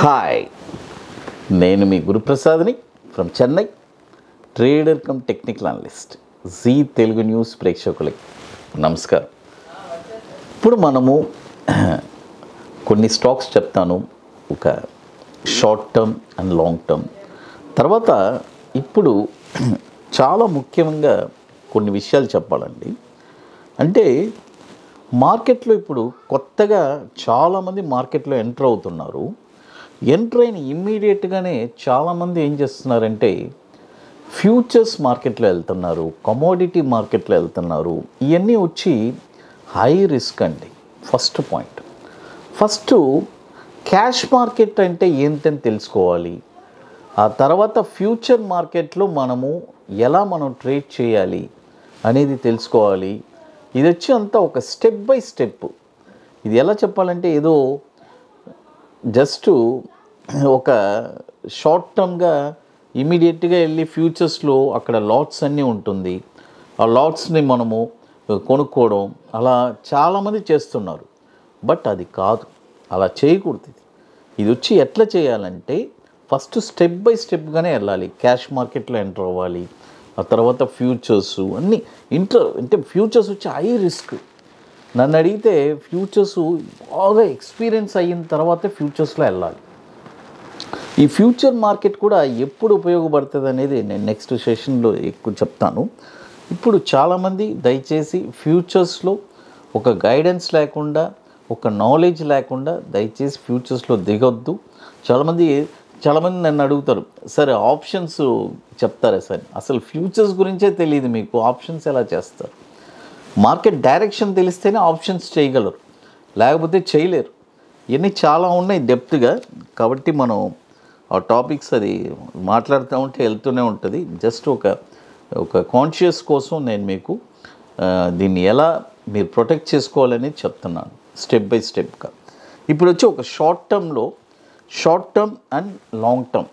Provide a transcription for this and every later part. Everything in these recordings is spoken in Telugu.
హాయ్ నేను మీ గురుప్రసాద్ని from Chennai trader cum technical analyst Zee Telugu news ప్రేక్షకులకి నమస్కారం ఇప్పుడు మనము కొన్ని స్టాక్స్ చెప్తాను ఒక short term and long term తర్వాత ఇప్పుడు చాలా ముఖ్యంగా కొన్ని విషయాలు చెప్పాలండి అంటే మార్కెట్లో ఇప్పుడు కొత్తగా చాలామంది మార్కెట్లో ఎంటర్ అవుతున్నారు ఎంటర్ అయిన ఇమ్మీడియట్గానే చాలామంది ఏం చేస్తున్నారంటే ఫ్యూచర్స్ మార్కెట్లో వెళ్తున్నారు కమోడిటీ మార్కెట్లో వెళ్తున్నారు ఇవన్నీ వచ్చి హై రిస్క్ అండి first point first cash market అంటే ఏంటని తెలుసుకోవాలి ఆ తర్వాత ఫ్యూచర్ మార్కెట్లో మనము ఎలా మనం ట్రేడ్ చేయాలి అనేది తెలుసుకోవాలి ఇది వచ్చి అంతా ఒక స్టెప్ బై స్టెప్ ఇది ఎలా చెప్పాలంటే ఏదో జస్ట్ ఒక షార్ట్ టర్మ్గా ఇమీడియట్గా వెళ్ళి ఫ్యూచర్స్లో అక్కడ లాట్స్ అన్నీ ఉంటుంది ఆ లాట్స్ని మనము కొనుక్కోవడం అలా చాలామంది చేస్తున్నారు బట్ అది కాదు అలా చేయకూడదు ఇది ఇది వచ్చి ఎట్లా చేయాలంటే ఫస్ట్ స్టెప్ బై స్టెప్గానే వెళ్ళాలి క్యాష్ మార్కెట్లో ఎంటర్ అవ్వాలి ఆ తర్వాత ఫ్యూచర్స్ అన్నీ ఇంటర్ అంటే ఫ్యూచర్స్ వచ్చి హై రిస్క్ నన్ను అడిగితే ఫ్యూచర్స్ బాగా ఎక్స్పీరియన్స్ అయిన తర్వాతే ఫ్యూచర్స్లో వెళ్ళాలి ఈ ఫ్యూచర్ మార్కెట్ కూడా ఎప్పుడు ఉపయోగపడుతుంది అనేది నేను నెక్స్ట్ సెషన్లో ఎక్కువ చెప్తాను ఇప్పుడు చాలామంది దయచేసి ఫ్యూచర్స్లో ఒక గైడెన్స్ లేకుండా ఒక నాలెడ్జ్ లేకుండా దయచేసి ఫ్యూచర్స్లో దిగొద్దు చాలామంది చాలామంది నన్ను అడుగుతారు సరే ఆప్షన్స్ చెప్తారా సార్ అసలు ఫ్యూచర్స్ గురించే తెలియదు మీకు ఆప్షన్స్ ఎలా చేస్తారు మార్కెట్ డైరెక్షన్ తెలిస్తేనే ఆప్షన్స్ చేయగలరు లేకపోతే చేయలేరు ఇవన్నీ చాలా ఉన్నాయి డెప్త్గా కాబట్టి మనం ఆ టాపిక్స్ అది మాట్లాడుతూ ఉంటే వెళ్తూనే ఉంటుంది జస్ట్ ఒక ఒక కాన్షియస్ కోసం నేను మీకు ఆ, దీన్ని ఎలా మీరు ప్రొటెక్ట్ చేసుకోవాలని చెప్తున్నాను స్టెప్ బై స్టెప్గా ఇప్పుడు వచ్చి ఒక షార్ట్ టర్మ్లో short term and long term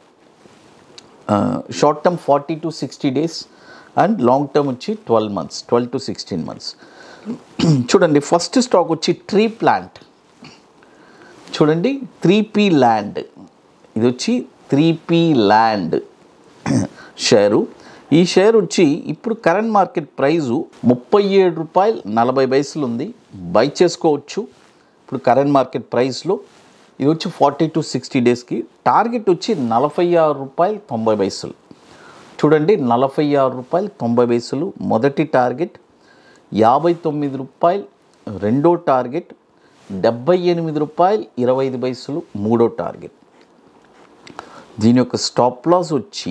short term forty to sixty days and long term వచ్చి twelve months twelve to sixteen months చూడండి ఫస్ట్ స్టాక్ వచ్చి ట్రీ ప్లాంట్ చూడండి త్రీ పీ ల్యాండ్ ఇది వచ్చి త్రీ పీ ల్యాండ్ షేరు ఈ షేర్ వచ్చి ఇప్పుడు కరెంట్ మార్కెట్ ప్రైజు ముప్పై ఏడు రూపాయలు నలభై పైసలు ఉంది బై చేసుకోవచ్చు ఇప్పుడు కరెంట్ మార్కెట్ ప్రైస్లో ఇది వచ్చి ఫార్టీ టు సిక్స్టీ డేస్కి టార్గెట్ వచ్చి నలభై ఆరు రూపాయలు తొంభై పైసలు చూడండి నలభై ఆరు రూపాయలు తొంభై పైసలు మొదటి టార్గెట్ యాభై తొమ్మిది రూపాయలు రెండో టార్గెట్ డెబ్బై ఎనిమిది రూపాయలు ఇరవై ఐదు పైసలు మూడో టార్గెట్ దీని యొక్క స్టాప్ లాస్ వచ్చి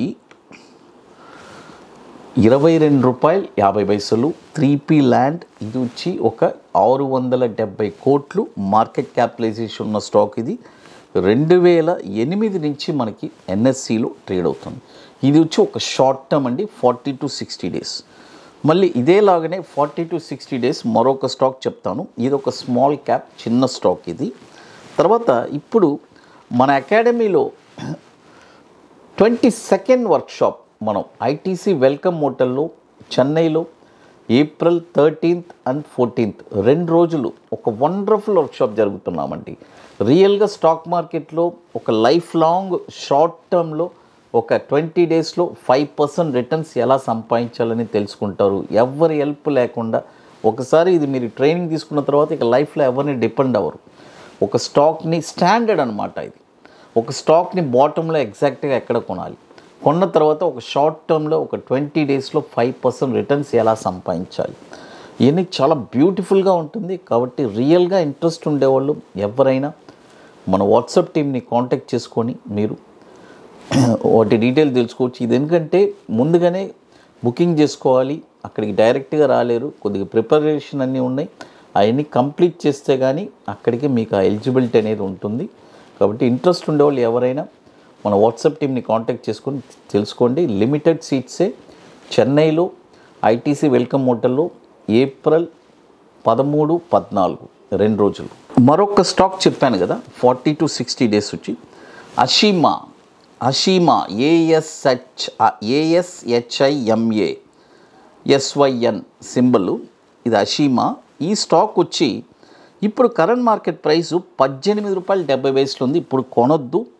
ఇరవై రెండు రూపాయలు యాభై పైసలు త్రీ పీ ల్యాండ్ ఇది వచ్చి ఒక ఆరు వందల డెబ్బై కోట్లు మార్కెట్ క్యాపిటలైజేషన్ ఉన్న స్టాక్ ఇది రెండు వేల ఎనిమిది నుంచి మనకి ఎన్ఎస్సిలో ట్రేడ్ అవుతుంది ఇది వచ్చి ఒక షార్ట్ టర్మ్ అండి ఫార్టీ టు సిక్స్టీ డేస్ మళ్ళీ ఇదేలాగానే ఫార్టీ టు సిక్స్టీ డేస్ మరొక స్టాక్ చెప్తాను ఇది ఒక స్మాల్ క్యాప్ చిన్న స్టాక్ ఇది తర్వాత ఇప్పుడు మన అకాడమీలో ట్వంటీ సెకండ్ వర్క్షాప్ మనం ఐటీసీ వెల్కమ్ హోటల్లో చెన్నైలో ఏప్రిల్ థర్టీన్త్ అండ్ ఫోర్టీన్త్ రెండు రోజులు ఒక వండర్ఫుల్ వర్క్షాప్ జరుగుతున్నామండి రియల్గా స్టాక్ మార్కెట్లో ఒక లైఫ్ లాంగ్ షార్ట్ టర్మ్లో ఒక ట్వంటీ డేస్లో ఫైవ్ పర్సెంట్ రిటర్న్స్ ఎలా సంపాదించాలని తెలుసుకుంటారు ఎవరి హెల్ప్ లేకుండా ఒకసారి ఇది మీరు ట్రైనింగ్ తీసుకున్న తర్వాత ఇక లైఫ్లో ఎవరిని డిపెండ్ అవ్వరు ఒక స్టాక్ని స్టాండర్డ్ అనమాట ఇది ఒక స్టాక్ని బాటంలో ఎగ్జాక్ట్గా ఎక్కడ కొనాలి కొన్న తర్వాత ఒక షార్ట్ టర్మ్లో ఒక ట్వంటీ డేస్లో ఫైవ్ పర్సెంట్ రిటర్న్స్ ఎలా సంపాదించాలి ఇవన్నీ చాలా బ్యూటిఫుల్గా ఉంటుంది కాబట్టి రియల్గా ఇంట్రెస్ట్ ఉండేవాళ్ళు ఎవరైనా మన వాట్సాప్ టీమ్ని కాంటాక్ట్ చేసుకొని మీరు వాటి డీటెయిల్ తెలుసుకోవచ్చు ఇది ఎందుకంటే ముందుగానే బుకింగ్ చేసుకోవాలి అక్కడికి డైరెక్ట్గా రాలేరు కొద్దిగా ప్రిపరేషన్ అన్నీ ఉన్నాయి అవన్నీ కంప్లీట్ చేస్తే కానీ అక్కడికి మీకు ఆ ఎలిజిబిలిటీ అనేది ఉంటుంది కాబట్టి ఇంట్రెస్ట్ ఉండేవాళ్ళు ఎవరైనా మన వాట్సాప్ టీమ్ని కాంటాక్ట్ చేసుకొని తెలుసుకోండి లిమిటెడ్ సీట్సే చెన్నైలో ఐటీసీ వెల్కమ్ హోటల్లో ఏప్రిల్ పదమూడు పద్నాలుగు రెండు రోజులు మరొక స్టాక్ చెప్పాను కదా ఫార్టీ టు సిక్స్టీ డేస్ వచ్చి Ashima Ashima A S H A S H I M A S Y N symbol ఇది అషీమా ఈ స్టాక్ వచ్చి ఇప్పుడు కరెంట్ మార్కెట్ ప్రైస్ పద్దెనిమిది రూపాయలు డెబ్బై పైసలు ఉంది ఇప్పుడు కొనొద్దు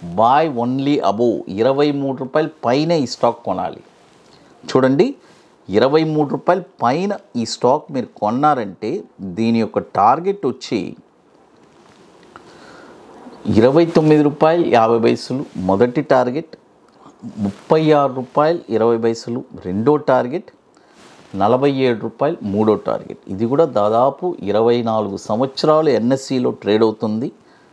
బాయ్ ఓన్లీ అబోవ్ ఇరవై మూడు రూపాయల పైన ఈ స్టాక్ కొనాలి చూడండి ఇరవై మూడు రూపాయల పైన ఈ స్టాక్ మీరు కొన్నారంటే దీని యొక్క టార్గెట్ వచ్చి ఇరవై తొమ్మిది రూపాయలు యాభై పైసలు మొదటి టార్గెట్ ముప్పై ఆరు రూపాయలు ఇరవై పైసలు రెండో టార్గెట్ నలభై ఏడు రూపాయలు మూడో టార్గెట్ ఇది కూడా దాదాపు ఇరవై నాలుగు సంవత్సరాలు ఎన్ఎస్సిలో ట్రేడ్ అవుతుంది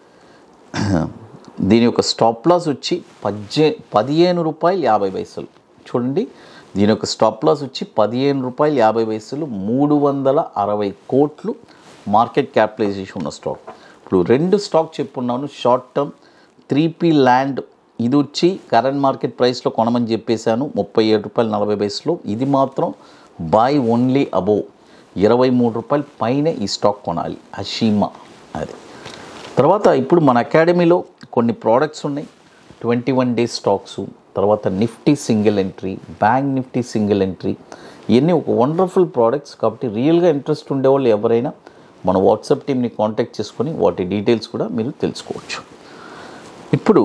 దీని యొక్క స్టాప్ లాస్ వచ్చి పజ్జే పదిహేను రూపాయలు యాభై పైసలు చూడండి దీని యొక్క స్టాప్ లాస్ వచ్చి పదిహేను రూపాయలు యాభై పైసలు మూడు వందల అరవై కోట్లు మార్కెట్ క్యాపిటలైజేషన్ ఉన్న స్టాక్ ఇప్పుడు రెండు స్టాక్ చెప్పున్నాను short term three P land ఇది వచ్చి కరెంట్ మార్కెట్ ప్రైస్లో కొనమని చెప్పేశాను ముప్పై ఏడు రూపాయలు నలభై పైసలు ఇది మాత్రం బై ఓన్లీ అబోవ్ ఇరవై మూడు రూపాయల పైన ఈ స్టాక్ కొనాలి అషీమా అది తర్వాత ఇప్పుడు మన అకాడమీలో కొన్ని ప్రోడక్ట్స్ ఉన్నాయి ట్వంటీ వన్ డేస్ స్టాక్స్ తర్వాత Nifty single entry bank Nifty single entry ఇవన్నీ ఒక వండర్ఫుల్ ప్రోడక్ట్స్ కాబట్టి రియల్గా ఇంట్రెస్ట్ ఉండేవాళ్ళు ఎవరైనా మన వాట్సాప్ టీమ్ని కాంటాక్ట్ చేసుకొని వాటి డీటెయిల్స్ కూడా మీరు తెలుసుకోవచ్చు ఇప్పుడు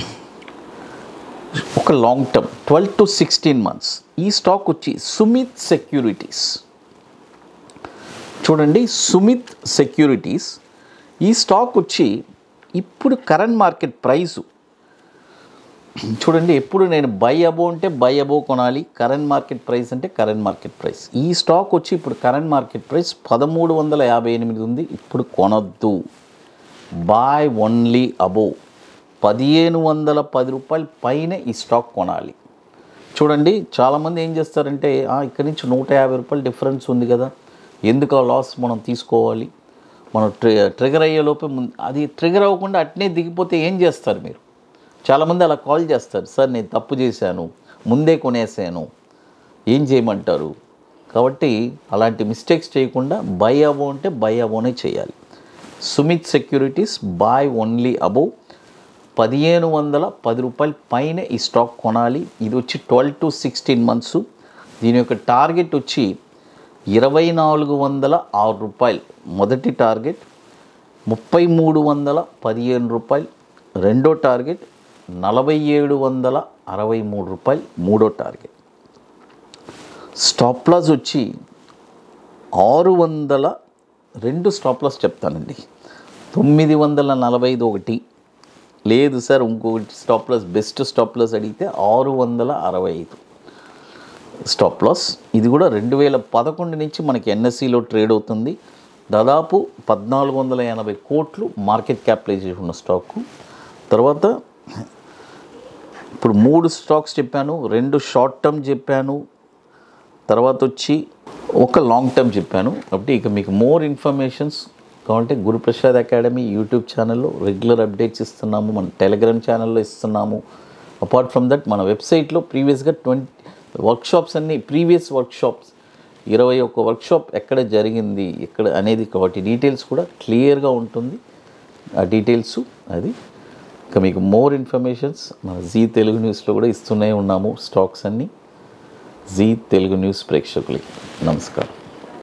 ఒక long term twelve to sixteen months ఈ స్టాక్ వచ్చి సుమిత్ సెక్యూరిటీస్ చూడండి సుమిత్ సెక్యూరిటీస్ ఈ స్టాక్ వచ్చి ఇప్పుడు కరెంట్ మార్కెట్ ప్రైసు చూడండి ఎప్పుడు నేను బై అబో అంటే బై అబో కొనాలి కరెంట్ మార్కెట్ ప్రైస్ అంటే కరెంట్ మార్కెట్ ప్రైస్ ఈ స్టాక్ వచ్చి ఇప్పుడు కరెంట్ మార్కెట్ ప్రైస్ పదమూడు వందల యాభై ఎనిమిది ఉంది ఇప్పుడు కొనొద్దు బాయ్ ఓన్లీ అబో పదిహేను వందల పది రూపాయల పైన ఈ స్టాక్ కొనాలి చూడండి చాలామంది ఏం చేస్తారంటే "ఆ, ఇక్కడి నుంచి నూట యాభై రూపాయలు డిఫరెన్స్ ఉంది కదా ఎందుకు ఆ లాస్ మనం తీసుకోవాలి మనం ట్రి ట్రిగర్ అయ్యేలోపే ముందు అది ట్రిగర్ అవ్వకుండా అట్నే దిగిపోతే ఏం చేస్తారు మీరు చాలామంది అలా కాల్ చేస్తారు సార్ నేను తప్పు చేశాను ముందే కొనేసాను ఏం చేయమంటారు కాబట్టి అలాంటి మిస్టేక్స్ చేయకుండా బై అబో అంటే బై అబోనే చేయాలి Sumit securities buy only above పదిహేను వందల పది రూపాయల పైన ఈ స్టాక్ కొనాలి ఇది వచ్చి ట్వెల్వ్ టు సిక్స్టీన్ మంత్స్ దీని యొక్క టార్గెట్ వచ్చి ఇరవై నాలుగు వందల ఆరు రూపాయలు మొదటి టార్గెట్ ముప్పై మూడు వందల పదిహేను రూపాయలు రెండో టార్గెట్ నలభై ఏడు వందల అరవై మూడు రూపాయలు మూడో టార్గెట్ స్టాప్ లాస్ వచ్చి ఆరు వందల రెండు స్టాప్ లాస్ చెప్తానండి తొమ్మిది వందల నలభై ఐదు ఒకటి లేదు సార్ ఇంకొకటి stop loss best stop loss అడిగితే ఆరు వందల అరవై ఐదు స్టాప్ లాస్ ఇది కూడా రెండు వేల పదకొండు నుంచి మనకి ఎన్ఎస్సిలో ట్రేడ్ అవుతుంది దాదాపు పద్నాలుగు వందల ఎనభై కోట్లు మార్కెట్ క్యాపిటలైజేషన్ ఉన్న స్టాకు తర్వాత ఇప్పుడు మూడు స్టాక్స్ చెప్పాను రెండు షార్ట్ టర్మ్ చెప్పాను తర్వాత వచ్చి ఒక లాంగ్ టర్మ్ చెప్పాను కాబట్టి ఇక మీకు మోర్ ఇన్ఫర్మేషన్స్ కావాలంటే గురుప్రసాద్ అకాడమీ యూట్యూబ్ ఛానల్లో రెగ్యులర్ అప్డేట్స్ ఇస్తున్నాము మన టెలిగ్రామ్ ఛానల్లో ఇస్తున్నాము అపార్ట్ ఫ్రమ్ దట్ మన వెబ్సైట్లో ప్రీవియస్గా ట్వంటీ వర్క్షాప్స్ అన్ని ప్రీవియస్ వర్క్షాప్స్ ఇరవై ఒక్క వర్క్షాప్ ఎక్కడ జరిగింది ఎక్కడ అనేది వాటి డీటెయిల్స్ కూడా క్లియర్గా ఉంటుంది ఆ డీటెయిల్స్ అది ఇక మీకు మోర్ ఇన్ఫర్మేషన్స్ మన జీ తెలుగు న్యూస్లో కూడా ఇస్తూనే ఉన్నాము స్టాక్స్ అన్నీ జీ తెలుగు న్యూస్ ప్రేక్షకులకి నమస్కారం